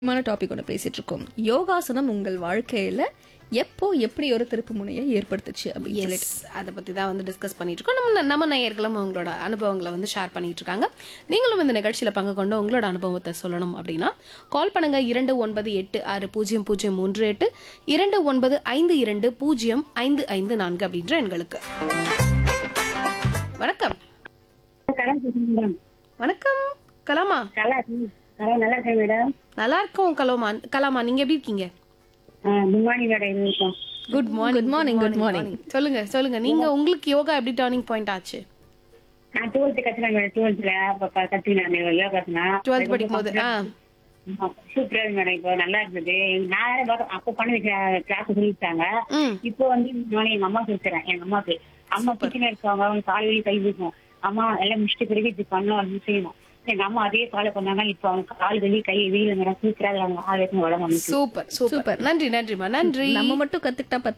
முக்கியமான டாபிக் ஒன்று பேசிட்டு இருக்கோம் யோகாசனம் உங்கள் வாழ்க்கையில எப்போ எப்படி ஒரு திருப்பு முனையை ஏற்படுத்துச்சு அப்படின்னு சொல்லிட்டு எஸ் அதை பற்றி தான் வந்து டிஸ்கஸ் பண்ணிட்டு இருக்கோம் நம்ம நம்ம நேயர்களும் அவங்களோட அனுபவங்களை வந்து ஷேர் பண்ணிட்டு இருக்காங்க நீங்களும் இந்த நிகழ்ச்சியில் பங்கு கொண்டு உங்களோட அனுபவத்தை சொல்லணும் அப்படின்னா கால் பண்ணுங்க இரண்டு ஒன்பது எட்டு ஆறு பூஜ்ஜியம் பூஜ்ஜியம் மூன்று எட்டு இரண்டு ஒன்பது ஐந்து இரண்டு பூஜ்ஜியம் ஐந்து ஐந்து நான்கு அப்படின்ற எண்களுக்கு வணக்கம் மேடம் வணக்கம் கலாமா நல்லா இருக்கேன் நல்லா நல்லா இருக்கேன் மேடம் நல்லா இருக்கோம் கலாமா கலாமா நீங்க எப்படி இருக்கீங்க குட் மார்னிங் மேடம் இருக்கோம் good morning Good morning, good morning. சொல்லுங்க சொல்லுங்க நீங்க உங்களுக்கு யோகா எப்படி டர்னிங் பாயிண்ட் ஆச்சு நான் டுவெல்த் கத்துனேன் மேடம் டுவெல்த்ல கத்துக்கினேன் யோகா கத்துனா டுவெல்த் படிக்கும் போது ஆ சூப்பரா இருக்கு மேடம் இப்போ நல்லா இருந்தது நான் பாக்க- அப்போ பண்ண கிளாஸ் சொல்லிட்டாங்க ம் இப்போ வந்து நானே எங்க அம்மா சொல்லித்தரேன் எங்க அம்மாக்கு அம்மா கிச்சன் இருக்காங்க அவங்க கால் வலி கை வீசும் அம்மா எல்லாம் முடிச்சிட்டு பிறகு இது பண்ணணும் அப்படின்னு செய்யணும் எங்க அம்மா அதே ஃபாலோ பண்ணாங்க இப்போ அவங்க கால் வலி கை வீல மேடம் சூப்பரா இருக்காங்க ஆரோக்கியம் உடம்பு அமைச்சு சூப்பர் சூப்பர் நன்றி நன்றிமா நன்றி நம்ம மட்டும் கத்துக்கிட்டா